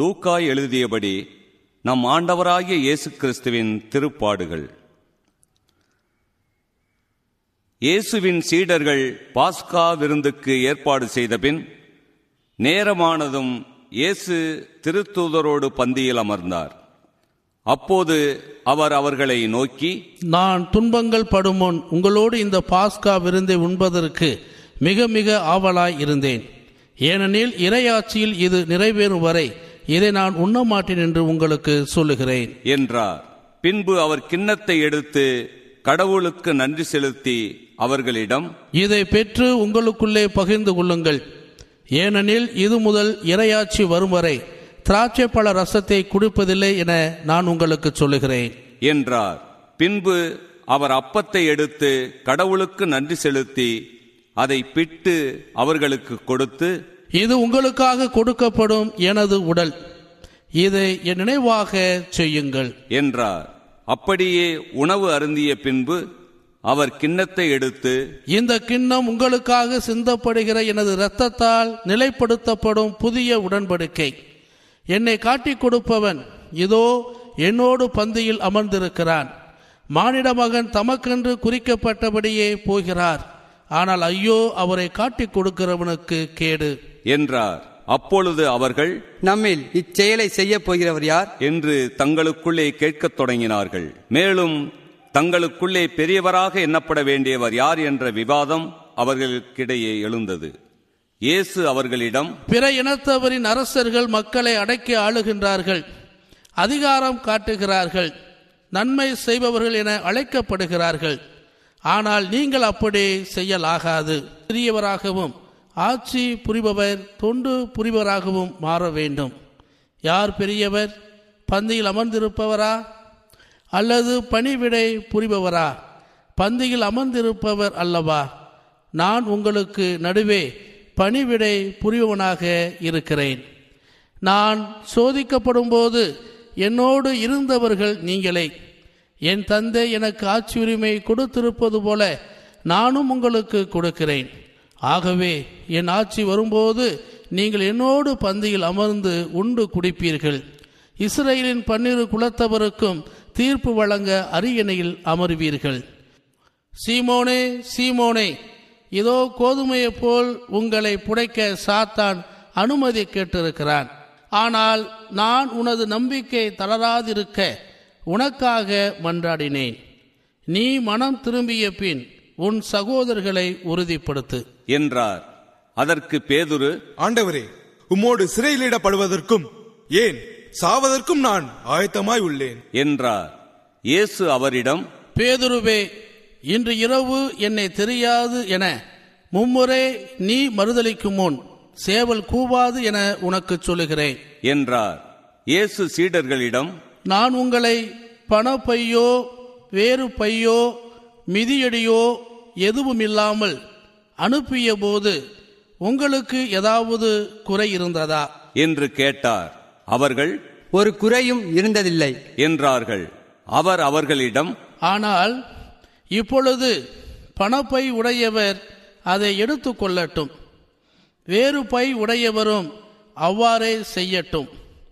லூக்கா எழுதியபடி நம் ஆண்டவராகிய இயேசு கிறிஸ்துவின் திருப்பாடுகள் இயேசுவின் சீடர்கள் பாஸ்கா விருந்துக்கு ஏற்பாடு செய்தபின் நேரமானதும் இயேசு திருத்தூதரோடு பந்தியில் அமர்ந்தார் அப்போது அவர் அவர்களை நோக்கி நான் துன்பங்கள் படுமுன் உங்களோடு இந்த பாஸ்கா விருந்தை உண்பதற்கு மிக மிக ஆவலாய் இருந்தேன் ஏனெனில் இறையாட்சியில் இது நிறைவேறும் வரை இதை நான் உண்ண மாட்டேன் என்று உங்களுக்கு சொல்லுகிறேன் என்றார் பின்பு அவர் கிண்ணத்தை எடுத்து கடவுளுக்கு நன்றி செலுத்தி அவர்களிடம் இதை பெற்று உங்களுக்குள்ளே பகிர்ந்து கொள்ளுங்கள் ஏனெனில் இது முதல் இறையாட்சி வரும் வரை திராட்சை பழ ரசத்தை குடிப்பதில்லை என நான் உங்களுக்கு சொல்லுகிறேன் என்றார் பின்பு அவர் அப்பத்தை எடுத்து கடவுளுக்கு நன்றி செலுத்தி அதை பிட்டு அவர்களுக்கு கொடுத்து இது உங்களுக்காக கொடுக்கப்படும் எனது உடல் இதை என் நினைவாக செய்யுங்கள் என்றார் அப்படியே உணவு அருந்திய பின்பு அவர் கிண்ணத்தை எடுத்து இந்த கிண்ணம் உங்களுக்காக சிந்தப்படுகிற எனது இரத்தத்தால் நிலைப்படுத்தப்படும் புதிய உடன்படிக்கை என்னை காட்டிக் கொடுப்பவன் இதோ என்னோடு பந்தியில் அமர்ந்திருக்கிறான் மானிட மகன் தமக்கென்று குறிக்கப்பட்டபடியே போகிறார் ஆனால் ஐயோ அவரை காட்டிக் கொடுக்கிறவனுக்கு கேடு என்றார் அப்பொழுது அவர்கள் நம்மில் இச்செயலை செய்ய போகிறவர் யார் என்று தங்களுக்குள்ளே கேட்கத் தொடங்கினார்கள் மேலும் தங்களுக்குள்ளே பெரியவராக எண்ணப்பட வேண்டியவர் யார் என்ற விவாதம் அவர்களுக்கிடையே எழுந்தது இயேசு அவர்களிடம் பிற இனத்தவரின் அரசர்கள் மக்களை அடக்கி ஆளுகின்றார்கள் அதிகாரம் காட்டுகிறார்கள் நன்மை செய்பவர்கள் என அழைக்கப்படுகிறார்கள் ஆனால் நீங்கள் அப்படி செய்யலாகாது பெரியவராகவும் ஆட்சி புரிபவர் தொண்டு புரிபவராகவும் மாற வேண்டும் யார் பெரியவர் பந்தியில் அமர்ந்திருப்பவரா அல்லது பணிவிடை புரிபவரா பந்தியில் அமர்ந்திருப்பவர் அல்லவா நான் உங்களுக்கு நடுவே பணிவிடை புரிபவனாக இருக்கிறேன் நான் சோதிக்கப்படும் போது என்னோடு இருந்தவர்கள் நீங்களே என் தந்தை எனக்கு ஆட்சி உரிமை கொடுத்திருப்பது போல நானும் உங்களுக்கு கொடுக்கிறேன் ஆகவே என் ஆட்சி வரும்போது நீங்கள் என்னோடு பந்தியில் அமர்ந்து உண்டு குடிப்பீர்கள் இஸ்ரேலின் பன்னிரு குலத்தவருக்கும் தீர்ப்பு வழங்க அரியணையில் அமர்வீர்கள் சீமோனே சீமோனே இதோ கோதுமையைப் போல் உங்களை புடைக்க சாத்தான் அனுமதி கேட்டிருக்கிறான் ஆனால் நான் உனது நம்பிக்கை தளராதிருக்க உனக்காக மன்றாடினேன் நீ மனம் திரும்பிய பின் உன் சகோதரர்களை உறுதிப்படுத்து என்றார் அதற்கு பேதுரு ஆண்டவரே உம்மோடு சிறையிலிடப்படுவதற்கும் ஏன் சாவதற்கும் நான் ஆயத்தமாய் உள்ளேன் என்றார் இயேசு அவரிடம் பேதுருவே இன்று இரவு என்னை தெரியாது என மும்முறை நீ மறுதலிக்கும் முன் சேவல் கூவாது என உனக்கு சொல்லுகிறேன் என்றார் இயேசு சீடர்களிடம் நான் உங்களை பணப்பையோ வேறு பையோ மிதியடியோ எதுவும் இல்லாமல் அனுப்பிய போது உங்களுக்கு ஏதாவது குறை இருந்ததா என்று கேட்டார் அவர்கள் ஒரு குறையும் இருந்ததில்லை என்றார்கள் அவர் அவர்களிடம் ஆனால் இப்பொழுது பணப்பை உடையவர் அதை எடுத்துக்கொள்ளட்டும் வேறு பை உடையவரும் அவ்வாறே செய்யட்டும்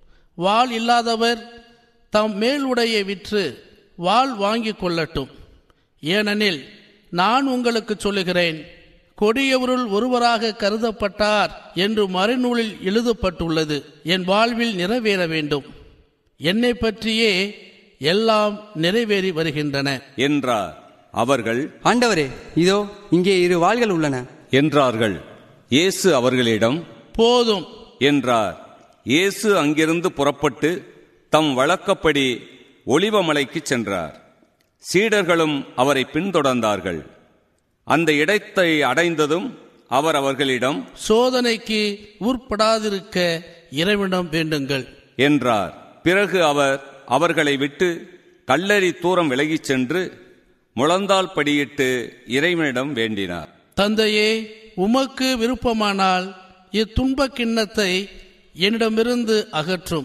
வாள் இல்லாதவர் தம் மேல் உடையை விற்று வாள் வாங்கிக் கொள்ளட்டும் ஏனெனில் நான் உங்களுக்கு சொல்லுகிறேன் கொடியவருள் ஒருவராக கருதப்பட்டார் என்று மறைநூலில் எழுதப்பட்டுள்ளது என் வாழ்வில் நிறைவேற வேண்டும் என்னை பற்றியே எல்லாம் நிறைவேறி வருகின்றன என்றார் அவர்கள் ஆண்டவரே இதோ இங்கே இரு வாள்கள் உள்ளன என்றார்கள் இயேசு அவர்களிடம் போதும் என்றார் இயேசு அங்கிருந்து புறப்பட்டு தம் வழக்கப்படி ஒளிவமலைக்கு சென்றார் சீடர்களும் அவரை பின்தொடர்ந்தார்கள் அந்த இடத்தை அடைந்ததும் அவர் அவர்களிடம் சோதனைக்கு உட்படாதிருக்க இறைவனிடம் வேண்டுங்கள் என்றார் பிறகு அவர் அவர்களை விட்டு கல்லறி தூரம் விலகிச் சென்று முழந்தால் படியிட்டு இறைவனிடம் வேண்டினார் தந்தையே உமக்கு விருப்பமானால் இத்துன்பக் கிண்ணத்தை என்னிடமிருந்து அகற்றும்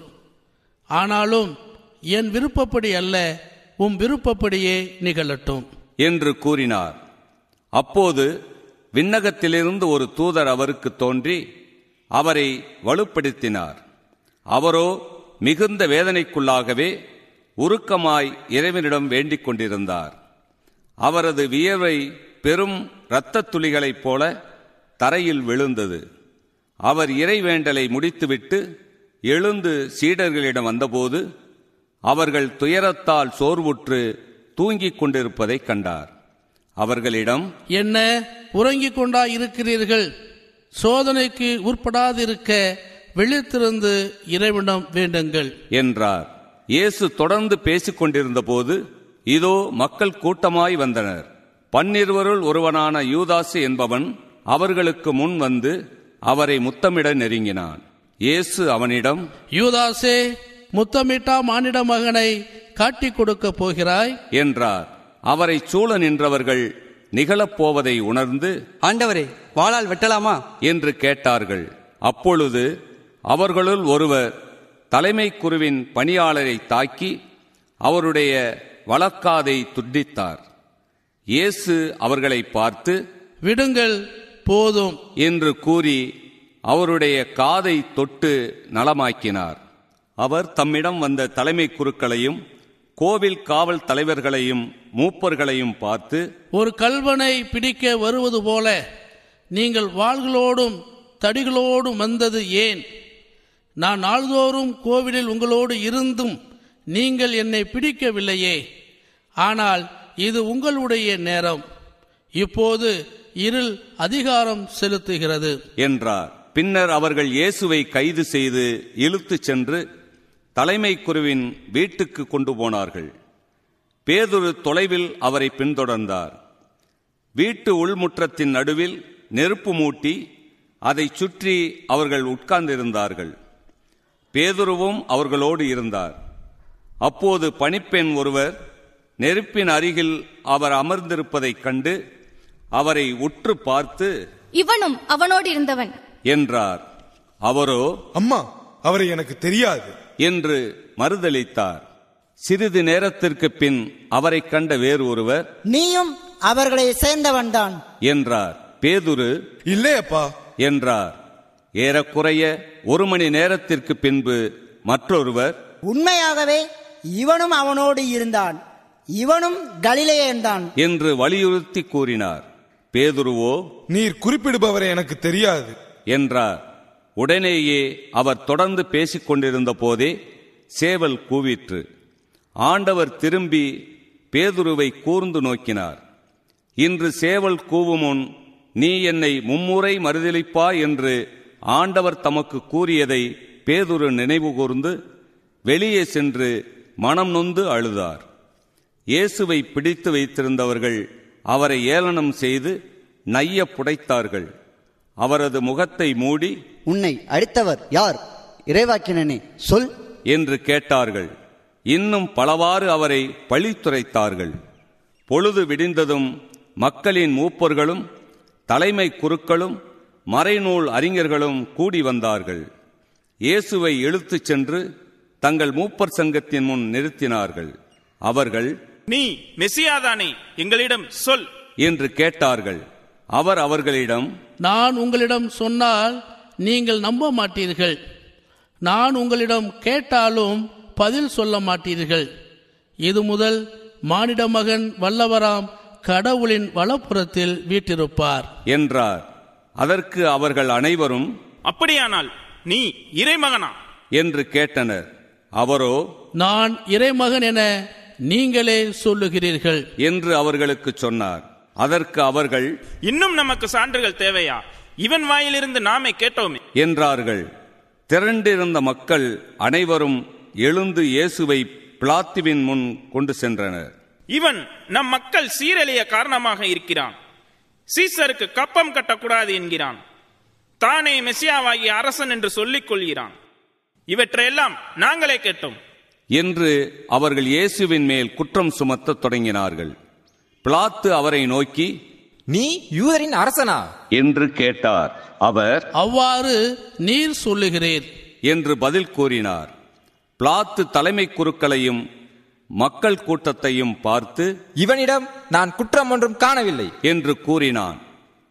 ஆனாலும் என் விருப்பப்படி அல்ல உம் விருப்பப்படியே நிகழட்டும் என்று கூறினார் அப்போது விண்ணகத்திலிருந்து ஒரு தூதர் அவருக்கு தோன்றி அவரை வலுப்படுத்தினார் அவரோ மிகுந்த வேதனைக்குள்ளாகவே உருக்கமாய் இறைவனிடம் வேண்டிக் கொண்டிருந்தார் அவரது வியர்வை பெரும் இரத்தத் துளிகளைப் போல தரையில் விழுந்தது அவர் இறைவேண்டலை முடித்துவிட்டு எழுந்து சீடர்களிடம் வந்தபோது அவர்கள் துயரத்தால் சோர்வுற்று தூங்கிக் கொண்டிருப்பதைக் கண்டார் அவர்களிடம் என்ன உறங்கிக் கொண்டா இருக்கிறீர்கள் சோதனைக்கு உட்படாதிருக்க விழித்திருந்து இறைவனிடம் வேண்டுங்கள் என்றார் இயேசு தொடர்ந்து பேசிக் கொண்டிருந்தபோது இதோ மக்கள் கூட்டமாய் வந்தனர் பன்னிருவருள் ஒருவனான யூதாசு என்பவன் அவர்களுக்கு முன் வந்து அவரை முத்தமிட நெருங்கினான் இயேசு அவனிடம் யூதாசே முத்தமிட்டா மானிட மகனை காட்டிக் கொடுக்க போகிறாய் என்றார் அவரை சூழ நின்றவர்கள் நிகழப்போவதை உணர்ந்து ஆண்டவரே வாளால் வெட்டலாமா என்று கேட்டார்கள் அப்பொழுது அவர்களுள் ஒருவர் தலைமை குருவின் பணியாளரை தாக்கி அவருடைய வழக்காதை துண்டித்தார் இயேசு அவர்களை பார்த்து விடுங்கள் போதும் என்று கூறி அவருடைய காதை தொட்டு நலமாக்கினார் அவர் தம்மிடம் வந்த தலைமை குருக்களையும் கோவில் காவல் தலைவர்களையும் மூப்பர்களையும் பார்த்து ஒரு கல்வனை பிடிக்க வருவது போல நீங்கள் வாள்களோடும் தடிகளோடும் வந்தது ஏன் நான் நாள்தோறும் கோவிலில் உங்களோடு இருந்தும் நீங்கள் என்னை பிடிக்கவில்லையே ஆனால் இது உங்களுடைய நேரம் இப்போது இருள் அதிகாரம் செலுத்துகிறது என்றார் பின்னர் அவர்கள் இயேசுவை கைது செய்து இழுத்துச் சென்று தலைமை குருவின் வீட்டுக்கு கொண்டு போனார்கள் பேதுரு தொலைவில் அவரை பின்தொடர்ந்தார் வீட்டு உள்முற்றத்தின் நடுவில் நெருப்பு மூட்டி அதைச் சுற்றி அவர்கள் உட்கார்ந்திருந்தார்கள் பேதுருவும் அவர்களோடு இருந்தார் அப்போது பணிப்பெண் ஒருவர் நெருப்பின் அருகில் அவர் அமர்ந்திருப்பதைக் கண்டு அவரை உற்று பார்த்து இவனும் அவனோடு இருந்தவன் என்றார் அவரோ அம்மா அவரை எனக்கு தெரியாது என்று மறுதளித்தார் சிறிது நேரத்திற்கு பின் அவரை கண்ட வேறு ஒருவர் நீயும் அவர்களை சேர்ந்தவன்தான் என்றார் பேதுரு இல்லையப்பா என்றார் ஏறக்குறைய ஒரு மணி நேரத்திற்கு பின்பு மற்றொருவர் உண்மையாகவே இவனும் அவனோடு இருந்தான் இவனும் கலிலேயன்தான் என்று வலியுறுத்தி கூறினார் பேதுருவோ நீர் குறிப்பிடுபவரை எனக்கு தெரியாது என்றார் உடனேயே அவர் தொடர்ந்து பேசிக் கொண்டிருந்த போதே சேவல் கூவிற்று ஆண்டவர் திரும்பி பேதுருவை கூர்ந்து நோக்கினார் இன்று சேவல் கூவுமுன் நீ என்னை மும்முறை மறுதலிப்பா என்று ஆண்டவர் தமக்கு கூறியதை பேதுரு நினைவு கூர்ந்து வெளியே சென்று மனம் நொந்து அழுதார் இயேசுவை பிடித்து வைத்திருந்தவர்கள் அவரை ஏளனம் செய்து நைய புடைத்தார்கள் அவரது முகத்தை மூடி உன்னை அடித்தவர் யார் இறைவாக்கினனே சொல் என்று கேட்டார்கள் இன்னும் பலவாறு அவரை பழித்துரைத்தார்கள் பொழுது விடிந்ததும் மக்களின் மூப்பர்களும் தலைமை குருக்களும் மறைநூல் அறிஞர்களும் கூடி வந்தார்கள் இயேசுவை இழுத்துச் சென்று தங்கள் மூப்பர் சங்கத்தின் முன் நிறுத்தினார்கள் அவர்கள் நீ மெசியாதானே எங்களிடம் சொல் என்று கேட்டார்கள் அவர் அவர்களிடம் நான் உங்களிடம் சொன்னால் நீங்கள் நம்ப மாட்டீர்கள் நான் உங்களிடம் கேட்டாலும் பதில் சொல்ல மாட்டீர்கள் இது முதல் மானிட மகன் வல்லவராம் கடவுளின் வலப்புறத்தில் வீட்டிருப்பார் என்றார் அதற்கு அவர்கள் அனைவரும் அப்படியானால் நீ இறைமகனா என்று கேட்டனர் அவரோ நான் இறைமகன் என நீங்களே சொல்லுகிறீர்கள் என்று அவர்களுக்கு சொன்னார் அதற்கு அவர்கள் இன்னும் நமக்கு சான்றுகள் தேவையா இவன் வாயிலிருந்து நாமே கேட்டோமே என்றார்கள் திரண்டிருந்த மக்கள் அனைவரும் எழுந்து இயேசுவை பிளாத்துவின் முன் கொண்டு சென்றனர் இவன் நம் மக்கள் சீரழிய காரணமாக இருக்கிறான் சீசருக்கு கப்பம் கட்டக்கூடாது என்கிறான் தானே மெசியாவாகிய அரசன் என்று சொல்லிக் கொள்கிறான் இவற்றையெல்லாம் நாங்களே கேட்டோம் என்று அவர்கள் இயேசுவின் மேல் குற்றம் சுமத்தத் தொடங்கினார்கள் பிளாத்து அவரை நோக்கி நீ யூதரின் அரசனா என்று கேட்டார் அவர் அவ்வாறு நீர் சொல்லுகிறீர் என்று பதில் கூறினார் பிளாத்து தலைமை குருக்களையும் மக்கள் கூட்டத்தையும் பார்த்து இவனிடம் நான் குற்றம் ஒன்றும் காணவில்லை என்று கூறினான்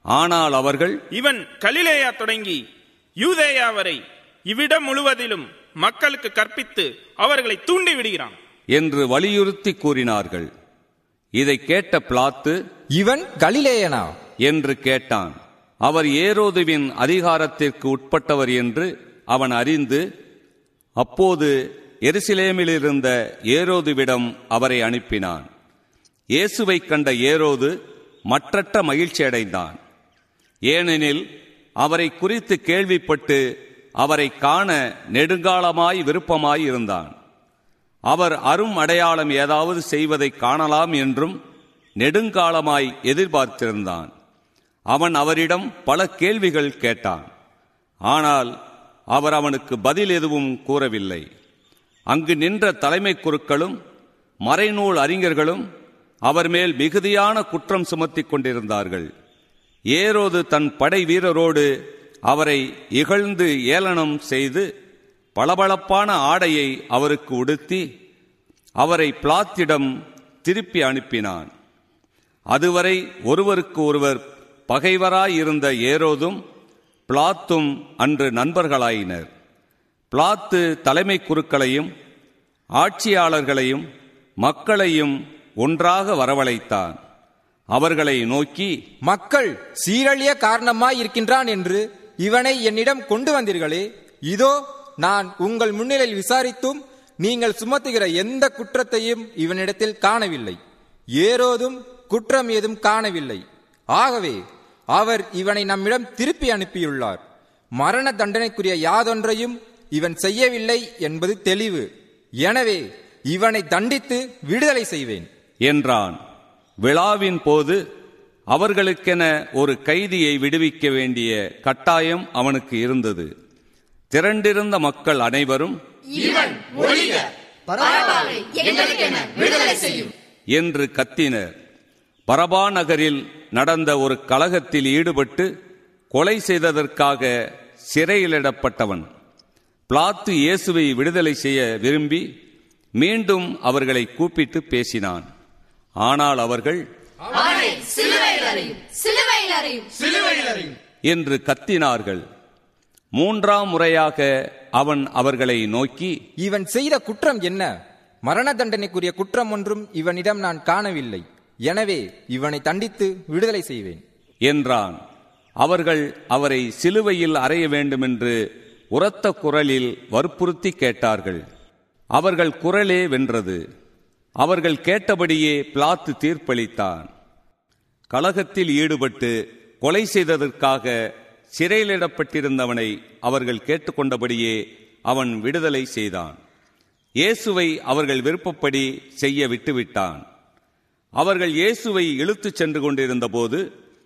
ஆனால் அவர்கள் இவன் கலிலேயா தொடங்கி யூதேயா வரை இவ்விடம் முழுவதிலும் மக்களுக்கு கற்பித்து அவர்களை தூண்டி விடுகிறான் என்று வலியுறுத்தி கூறினார்கள் இதை கேட்ட பிளாத்து இவன் கலிலேயனா என்று கேட்டான் அவர் ஏரோதுவின் அதிகாரத்திற்கு உட்பட்டவர் என்று அவன் அறிந்து அப்போது எருசலேமிலிருந்த ஏரோதுவிடம் அவரை அனுப்பினான் இயேசுவை கண்ட ஏரோது மற்றற்ற மகிழ்ச்சி அடைந்தான் ஏனெனில் அவரை குறித்து கேள்விப்பட்டு அவரை காண நெடுங்காலமாய் விருப்பமாய் இருந்தான் அவர் அரும் அடையாளம் ஏதாவது செய்வதை காணலாம் என்றும் நெடுங்காலமாய் எதிர்பார்த்திருந்தான் அவன் அவரிடம் பல கேள்விகள் கேட்டான் ஆனால் அவர் அவனுக்கு பதில் எதுவும் கூறவில்லை அங்கு நின்ற தலைமை குருக்களும் மறைநூல் அறிஞர்களும் அவர் மேல் மிகுதியான குற்றம் சுமத்திக் கொண்டிருந்தார்கள் ஏரோது தன் படை வீரரோடு அவரை இகழ்ந்து ஏளனம் செய்து பளபளப்பான ஆடையை அவருக்கு உடுத்தி அவரை பிளாத்திடம் திருப்பி அனுப்பினான் அதுவரை ஒருவருக்கு ஒருவர் பகைவராயிருந்த ஏரோதும் பிளாத்தும் அன்று நண்பர்களாயினர் பிளாத்து தலைமை குருக்களையும் ஆட்சியாளர்களையும் மக்களையும் ஒன்றாக வரவழைத்தான் அவர்களை நோக்கி மக்கள் சீரழிய காரணமாய் இருக்கின்றான் என்று இவனை என்னிடம் கொண்டு வந்தீர்களே இதோ நான் உங்கள் முன்னிலையில் விசாரித்தும் நீங்கள் சுமத்துகிற எந்த குற்றத்தையும் இவனிடத்தில் காணவில்லை ஏரோதும் குற்றம் ஏதும் காணவில்லை ஆகவே அவர் இவனை நம்மிடம் திருப்பி அனுப்பியுள்ளார் மரண தண்டனைக்குரிய யாதொன்றையும் இவன் செய்யவில்லை என்பது தெளிவு எனவே இவனை தண்டித்து விடுதலை செய்வேன் என்றான் விழாவின் போது அவர்களுக்கென ஒரு கைதியை விடுவிக்க வேண்டிய கட்டாயம் அவனுக்கு இருந்தது திரண்டிருந்த மக்கள் அனைவரும் என்று கத்தினர் பரபா நகரில் நடந்த ஒரு கலகத்தில் ஈடுபட்டு கொலை செய்ததற்காக சிறையிலிடப்பட்டவன் பிளாத்து இயேசுவை விடுதலை செய்ய விரும்பி மீண்டும் அவர்களை கூப்பிட்டு பேசினான் ஆனால் அவர்கள் என்று கத்தினார்கள் மூன்றாம் முறையாக அவன் அவர்களை நோக்கி இவன் செய்த குற்றம் என்ன மரண தண்டனைக்குரிய குற்றம் ஒன்றும் இவனிடம் நான் காணவில்லை எனவே இவனை தண்டித்து விடுதலை செய்வேன் என்றான் அவர்கள் அவரை சிலுவையில் அறைய வேண்டுமென்று உரத்த குரலில் வற்புறுத்தி கேட்டார்கள் அவர்கள் குரலே வென்றது அவர்கள் கேட்டபடியே பிளாத்து தீர்ப்பளித்தான் கலகத்தில் ஈடுபட்டு கொலை செய்ததற்காக சிறையிலிடப்பட்டிருந்தவனை அவர்கள் கேட்டுக்கொண்டபடியே அவன் விடுதலை செய்தான் இயேசுவை அவர்கள் விருப்பப்படி செய்ய விட்டுவிட்டான் அவர்கள் இயேசுவை இழுத்துச் சென்று கொண்டிருந்தபோது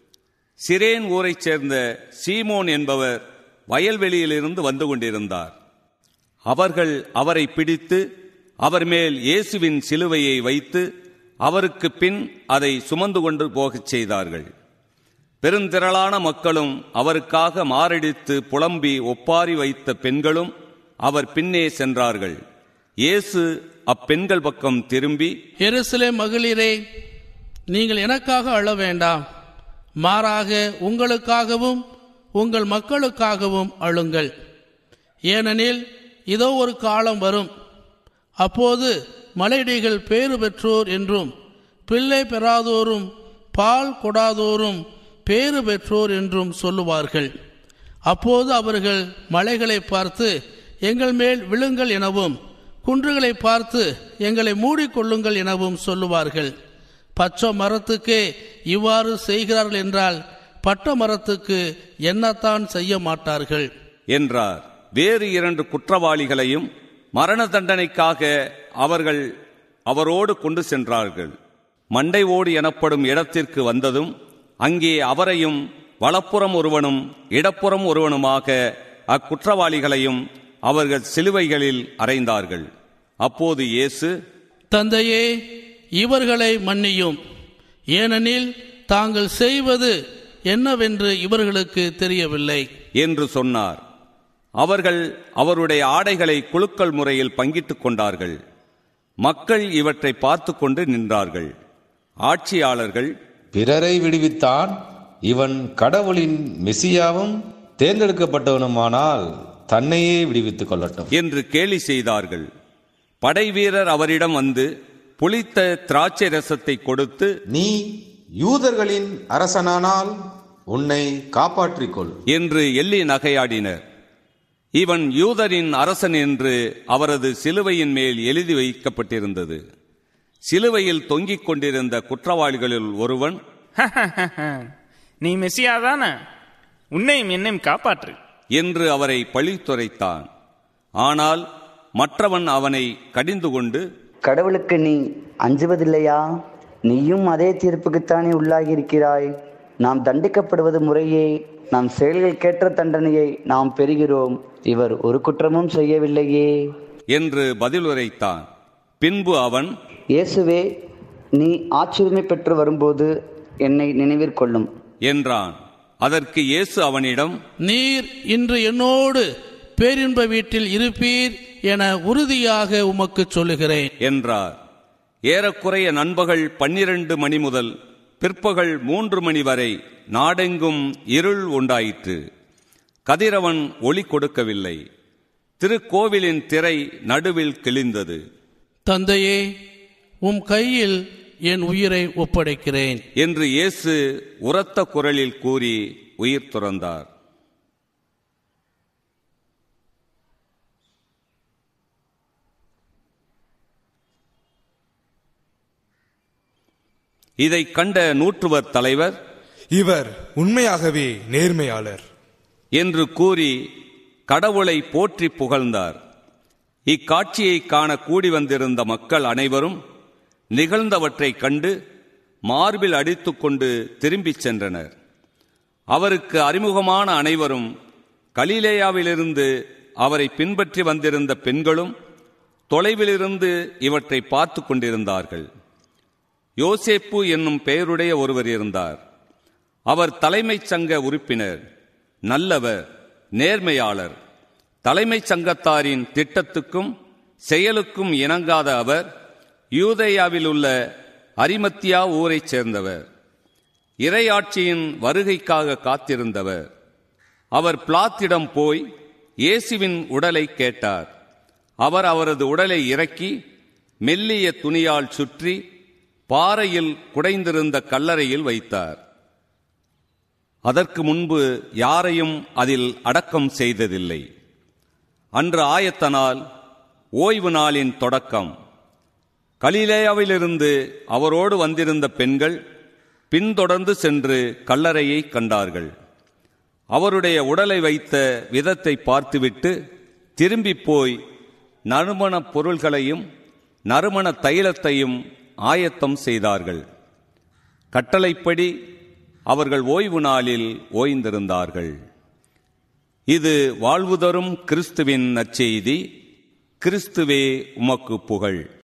சிரேன் ஊரைச் சேர்ந்த சீமோன் என்பவர் வயல்வெளியிலிருந்து வந்து கொண்டிருந்தார் அவர்கள் அவரை பிடித்து அவர் மேல் இயேசுவின் சிலுவையை வைத்து அவருக்கு பின் அதை சுமந்து கொண்டு போகச் செய்தார்கள் பெருந்திரளான மக்களும் அவருக்காக மாரடித்து புலம்பி ஒப்பாரி வைத்த பெண்களும் அவர் பின்னே சென்றார்கள் இயேசு அப்பெண்கள் பக்கம் திரும்பி எருசலே மகளிரே நீங்கள் எனக்காக அழ வேண்டாம் மாறாக உங்களுக்காகவும் உங்கள் மக்களுக்காகவும் அழுங்கள் ஏனெனில் இதோ ஒரு காலம் வரும் அப்போது மலையடிகள் பேறு பெற்றோர் என்றும் பிள்ளை பெறாதோரும் பால் கொடாதோரும் பேறு பெற்றோர் என்றும் சொல்லுவார்கள் அப்போது அவர்கள் மலைகளை பார்த்து எங்கள் மேல் விழுங்கள் எனவும் குன்றுகளை பார்த்து எங்களை மூடிக்கொள்ளுங்கள் எனவும் சொல்லுவார்கள் பச்சை மரத்துக்கே இவ்வாறு செய்கிறார்கள் என்றால் பட்ட மரத்துக்கு என்னத்தான் செய்ய மாட்டார்கள் என்றார் வேறு இரண்டு குற்றவாளிகளையும் மரண தண்டனைக்காக அவர்கள் அவரோடு கொண்டு சென்றார்கள் மண்டை ஓடு எனப்படும் இடத்திற்கு வந்ததும் அங்கே அவரையும் வலப்புறம் ஒருவனும் இடப்புறம் ஒருவனுமாக அக்குற்றவாளிகளையும் அவர்கள் சிலுவைகளில் அறைந்தார்கள் அப்போது இயேசு தந்தையே இவர்களை மன்னியும் ஏனெனில் தாங்கள் செய்வது என்னவென்று இவர்களுக்கு தெரியவில்லை என்று சொன்னார் அவர்கள் அவருடைய ஆடைகளை குலுக்கல் முறையில் பங்கிட்டுக் கொண்டார்கள் மக்கள் இவற்றை பார்த்து கொண்டு நின்றார்கள் ஆட்சியாளர்கள் பிறரை விடுவித்தான் இவன் கடவுளின் மெசியாவும் தேர்ந்தெடுக்கப்பட்டவனுமானால் தன்னையே விடுவித்துக் கொள்ளட்டும் என்று கேலி செய்தார்கள் படைவீரர் அவரிடம் வந்து புளித்த திராட்சை ரசத்தை கொடுத்து நீ யூதர்களின் அரசனானால் உன்னை காப்பாற்றிக் கொள் என்று எள்ளி நகையாடினர் இவன் யூதரின் அரசன் என்று அவரது சிலுவையின் மேல் எழுதி வைக்கப்பட்டிருந்தது சிலுவையில் தொங்கிக் கொண்டிருந்த குற்றவாளிகளில் ஒருவன் நீ மெசியாதானே உன்னையும் என்னையும் காப்பாற்று என்று அவரை பழித்துரைத்தான் ஆனால் மற்றவன் அவனை கடிந்து கொண்டு கடவுளுக்கு நீ அஞ்சுவதில்லையா நீயும் அதே தீர்ப்புக்குத்தானே உள்ளாகி இருக்கிறாய் நாம் தண்டிக்கப்படுவது முறையே நம் செயல்களுக்கேற்ற தண்டனையை நாம் பெறுகிறோம் இவர் ஒரு குற்றமும் செய்யவில்லையே என்று பதிலுரைத்தான் பின்பு அவன் இயேசுவே நீ ஆட்சியுரிமை பெற்று வரும்போது என்னை நினைவிற்கொள்ளும் என்றான் அதற்கு இயேசு அவனிடம் நீர் இன்று என்னோடு பேரின்ப வீட்டில் இருப்பீர் என உறுதியாக உமக்கு சொல்லுகிறேன் என்றார் ஏறக்குறைய நண்பகல் பன்னிரண்டு மணி முதல் பிற்பகல் மூன்று மணி வரை நாடெங்கும் இருள் உண்டாயிற்று கதிரவன் ஒளி கொடுக்கவில்லை திருக்கோவிலின் திரை நடுவில் கிழிந்தது தந்தையே உம் கையில் என் உயிரை ஒப்படைக்கிறேன் என்று இயேசு உரத்த குரலில் கூறி உயிர் துறந்தார் இதை கண்ட நூற்றுவர் தலைவர் இவர் உண்மையாகவே நேர்மையாளர் என்று கூறி கடவுளை போற்றி புகழ்ந்தார் இக்காட்சியை காண கூடி வந்திருந்த மக்கள் அனைவரும் நிகழ்ந்தவற்றைக் கண்டு மார்பில் அடித்துக்கொண்டு திரும்பிச் சென்றனர் அவருக்கு அறிமுகமான அனைவரும் கலிலேயாவிலிருந்து அவரை பின்பற்றி வந்திருந்த பெண்களும் தொலைவிலிருந்து இவற்றை பார்த்து கொண்டிருந்தார்கள் யோசேப்பு என்னும் பெயருடைய ஒருவர் இருந்தார் அவர் தலைமைச் சங்க உறுப்பினர் நல்லவர் நேர்மையாளர் தலைமைச் சங்கத்தாரின் திட்டத்துக்கும் செயலுக்கும் இணங்காத அவர் யூதேயாவில் உள்ள அரிமத்தியா ஊரைச் சேர்ந்தவர் இறையாட்சியின் வருகைக்காக காத்திருந்தவர் அவர் பிளாத்திடம் போய் இயேசுவின் உடலை கேட்டார் அவர் அவரது உடலை இறக்கி மெல்லிய துணியால் சுற்றி பாறையில் குடைந்திருந்த கல்லறையில் வைத்தார் அதற்கு முன்பு யாரையும் அதில் அடக்கம் செய்ததில்லை அன்று ஆயத்த நாள் ஓய்வு நாளின் தொடக்கம் கலிலேயாவிலிருந்து அவரோடு வந்திருந்த பெண்கள் பின்தொடர்ந்து சென்று கல்லறையை கண்டார்கள் அவருடைய உடலை வைத்த விதத்தை பார்த்துவிட்டு திரும்பி போய் நறுமணப் பொருள்களையும் நறுமண தைலத்தையும் ஆயத்தம் செய்தார்கள் கட்டளைப்படி அவர்கள் ஓய்வு நாளில் ஓய்ந்திருந்தார்கள் இது வாழ்வு தரும் கிறிஸ்துவின் நற்செய்தி கிறிஸ்துவே உமக்கு புகழ்